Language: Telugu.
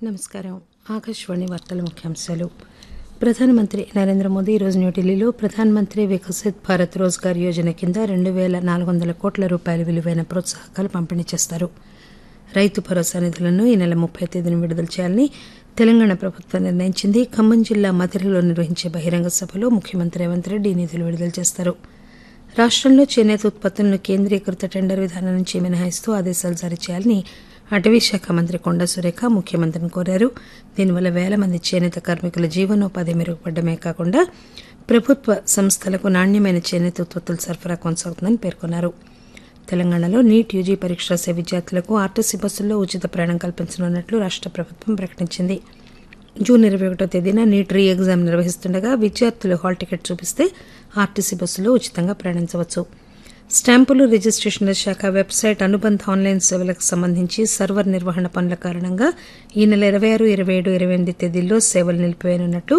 నమస్కారం ఆకాశవాణి వార్తల ముఖ్యాంశాలు ప్రధానమంత్రి నరేంద్ర మోదీ ఈరోజు న్యూఢిల్లీలో ప్రధానమంత్రి వికసిత్ భారత్ రోజ్గార్ యోజన కింద రెండు పేల నాలుగు వందల కోట్ల రూపాయల విలువైన ప్రోత్సాహకాలు పంపిణీ చేస్తారు రైతు భరోసా నిధులను ఈ నెల ముప్పై తేదీన విడుదల చేయాలని తెలంగాణ ప్రభుత్వం నిర్ణయించింది ఖమ్మం జిల్లా మధిరలో నిర్వహించే బహిరంగ సభలో ముఖ్యమంత్రి రేవంత్ రెడ్డి ఈ నిధులు విడుదల చేస్తారు రాష్టంలో చేనేత ఉత్పత్తులను కేంద్రీకృత టెండర్ విధానం నుంచి మినహాయిస్తూ ఆదేశాలు జారీ చేయాలని అటవీ శాఖ మంత్రి కొండా సురేఖ ముఖ్యమంత్రిని కోరారు దీనివల్ల వేల మంది చేనేత కార్మికుల జీవనోపాధి మెరుగుపడమే కాకుండా ప్రభుత్వ సంస్థలకు నాణ్యమైన చేనేత ఉత్పత్తుల సరఫరా కొనసాగుతుందని పేర్కొన్నారు తెలంగాణలో నీట్ యూజీ పరీక్ష రాసే విద్యార్థులకు ఆర్టీసీ బస్సుల్లో ఉచిత ప్రయాణం కల్పించనున్నట్లు రాష్ట ప్రభుత్వం ప్రకటించింది జూన్ ఇరవై ఒకటో తేదీన నీట్ రీ ఎగ్జామ్ నిర్వహిస్తుండగా విద్యార్థులు హాల్ టికెట్ చూపిస్తే ఆర్టీసీ బస్సులో ఉచితంగా ప్రయాణించవచ్చు స్టాంపులు రిజిస్టేషన్ల శాఖ వెబ్సైట్ అనుబంధ ఆన్లైన్ సేవలకు సంబంధించి సర్వర్ నిర్వహణ పనుల కారణంగా ఈ నెల ఇరవై ఆరు ఇరవై ఏడు ఇరవై ఎనిమిది తేదీల్లో సేవలు నిలిపివేయనున్నట్లు